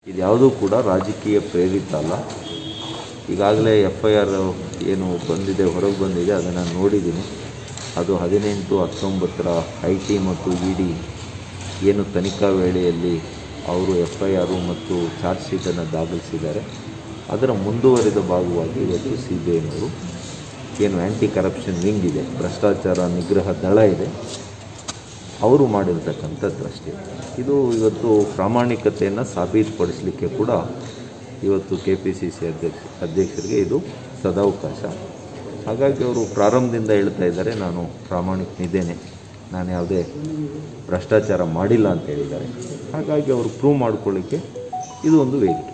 ಇದ್ಯಾವುದೂ ಕೂಡ ರಾಜಕೀಯ ಪ್ರೇರಿತ ಅಲ್ಲ ಈಗಾಗಲೇ ಎಫ್ ಐ ಆರ್ ಏನು ಬಂದಿದೆ ಹೊರಗೆ ಬಂದಿದೆ ಅದನ್ನು ನೋಡಿದ್ದೀನಿ ಅದು ಹದಿನೆಂಟು ಹತ್ತೊಂಬತ್ತರ ಐ ಟಿ ಮತ್ತು ಇ ಡಿ ಏನು ತನಿಖಾ ವೇಳೆಯಲ್ಲಿ ಅವರು ಎಫ್ ಐ ಆರು ಮತ್ತು ಚಾರ್ಜ್ ಶೀಟನ್ನು ದಾಖಲಿಸಿದ್ದಾರೆ ಅದರ ಮುಂದುವರಿದ ಭಾಗವಾಗಿ ಇವತ್ತು ಸಿ ಬಿ ಐನವರು ಏನು ಆ್ಯಂಟಿ ಕರಪ್ಷನ್ ವಿಂಗ್ ಇದೆ ಭ್ರಷ್ಟಾಚಾರ ನಿಗ್ರಹ ದಳ ಇದೆ ಅವರು ಮಾಡಿರ್ತಕ್ಕಂಥದ್ದಷ್ಟೇ ಇದು ಇವತ್ತು ಪ್ರಾಮಾಣಿಕತೆಯನ್ನು ಸಾಬೀತುಪಡಿಸಲಿಕ್ಕೆ ಕೂಡ ಇವತ್ತು ಕೆ ಪಿ ಸಿ ಸಿ ಅಧ್ಯಕ್ಷ ಅಧ್ಯಕ್ಷರಿಗೆ ಇದು ಸದಾವಕಾಶ ಹಾಗಾಗಿ ಅವರು ಪ್ರಾರಂಭದಿಂದ ಹೇಳ್ತಾ ಇದ್ದಾರೆ ನಾನು ಪ್ರಾಮಾಣಿಕನಿದ್ದೇನೆ ನಾನು ಯಾವುದೇ ಭ್ರಷ್ಟಾಚಾರ ಮಾಡಿಲ್ಲ ಅಂತ ಹೇಳಿದ್ದಾರೆ ಹಾಗಾಗಿ ಅವರು ಪ್ರೂವ್ ಮಾಡ್ಕೊಳ್ಳಿಕ್ಕೆ ಇದು ಒಂದು ವೇದಿಕೆ